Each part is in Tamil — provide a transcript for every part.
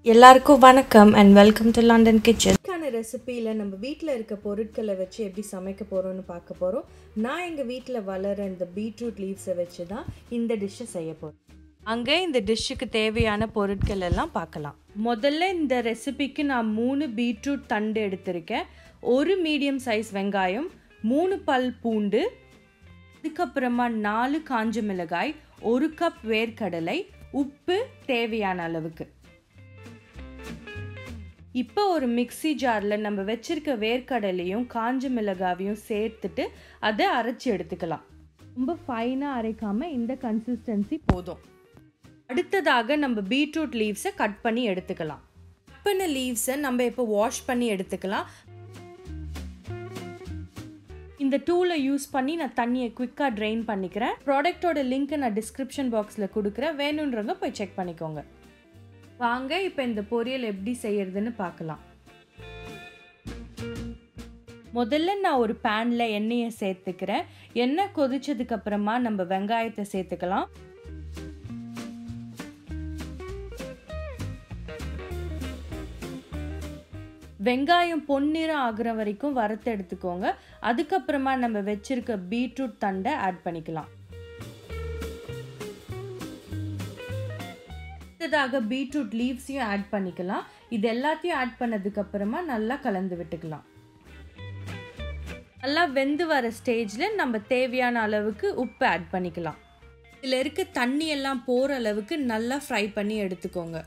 எல்லாருக்கும் வணக்கம் and welcome to London kitchen இதுக்கான ரெசிபியில் நம்ம வீட்டில் இருக்க பொருட்களை வச்சு எப்படி சமைக்க போகிறோம்னு பார்க்க போகிறோம் நான் எங்கள் வீட்டில் வளர இந்த பீட்ரூட் லீவ்ஸை வச்சு தான் இந்த டிஷ்ஷை செய்ய போகிறேன் அங்கே இந்த டிஷ்ஷுக்கு தேவையான பொருட்கள் எல்லாம் பார்க்கலாம் முதல்ல இந்த ரெசிபிக்கு நான் மூணு பீட்ரூட் தண்டு எடுத்திருக்கேன் ஒரு மீடியம் சைஸ் வெங்காயம் மூணு பல் பூண்டு அதுக்கப்புறமா நாலு காஞ்ச மிளகாய் ஒரு கப் வேர்க்கடலை உப்பு தேவையான அளவுக்கு இப்போ ஒரு மிக்ஸி ஜாரில் நம்ம வச்சிருக்க வேர்க்கடலையும் காஞ்ச மிளகாவையும் சேர்த்துட்டு அதை அரைச்சி எடுத்துக்கலாம் ரொம்ப ஃபைனாக அரைக்காமல் இந்த கன்சிஸ்டன்சி போதும் அடுத்ததாக நம்ம பீட்ரூட் லீவ்ஸை கட் பண்ணி எடுத்துக்கலாம் கட் பண்ண லீவ்ஸை நம்ம இப்போ வாஷ் பண்ணி எடுத்துக்கலாம் இந்த டூலை யூஸ் பண்ணி நான் தண்ணியை குயிக்காக ட்ரெயின் பண்ணிக்கிறேன் ப்ராடக்டோட லிங்க்கை நான் டிஸ்கிரிப்ஷன் பாக்ஸில் கொடுக்குறேன் வேணுன்றவங்க போய் செக் பண்ணிக்கோங்க வாங்க இப்போ இந்த பொரியல் எப்படி செய்யறதுன்னு பார்க்கலாம் முதல்ல நான் ஒரு பேனில் எண்ணெயை சேர்த்துக்கிறேன் எண்ணெய் கொதிச்சதுக்கு அப்புறமா நம்ம வெங்காயத்தை சேர்த்துக்கலாம் வெங்காயம் பொன்னிறம் ஆகுற வரைக்கும் வறுத்து எடுத்துக்கோங்க அதுக்கப்புறமா நம்ம வச்சிருக்க பீட்ரூட் தண்டை ஆட் பண்ணிக்கலாம் அடுத்ததாக பீட்ரூட் லீவ்ஸையும் ஆட் பண்ணிக்கலாம் இது எல்லாத்தையும் ஆட் பண்ணதுக்கு அப்புறமா நல்லா கலந்து விட்டுக்கலாம் நல்லா வெந்து வர ஸ்டேஜில் நம்ம தேவையான அளவுக்கு உப்பு ஆட் பண்ணிக்கலாம் இதில் இருக்க தண்ணி எல்லாம் போகிற அளவுக்கு நல்லா ஃப்ரை பண்ணி எடுத்துக்கோங்க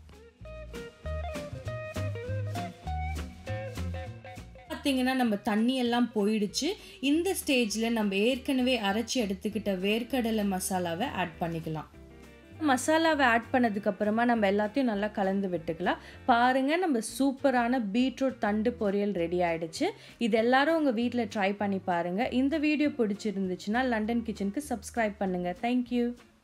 பார்த்தீங்கன்னா நம்ம தண்ணி எல்லாம் போயிடுச்சு இந்த ஸ்டேஜில் நம்ம ஏற்கனவே அரைச்சி எடுத்துக்கிட்ட வேர்க்கடலை மசாலாவை ஆட் பண்ணிக்கலாம் மசாலாவை ஆட் பண்ணதுக்கப்புறமா நம்ம எல்லாத்தையும் நல்லா கலந்து விட்டுக்கலாம் பாருங்கள் நம்ம சூப்பரான பீட்ரூட் தண்டு பொரியல் ரெடி ஆகிடுச்சு இது எல்லாரும் உங்கள் வீட்டில் ட்ரை பண்ணி பாருங்கள் இந்த வீடியோ பிடிச்சிருந்துச்சுன்னா லண்டன் கிச்சனுக்கு சப்ஸ்கிரைப் பண்ணுங்கள் தேங்க்யூ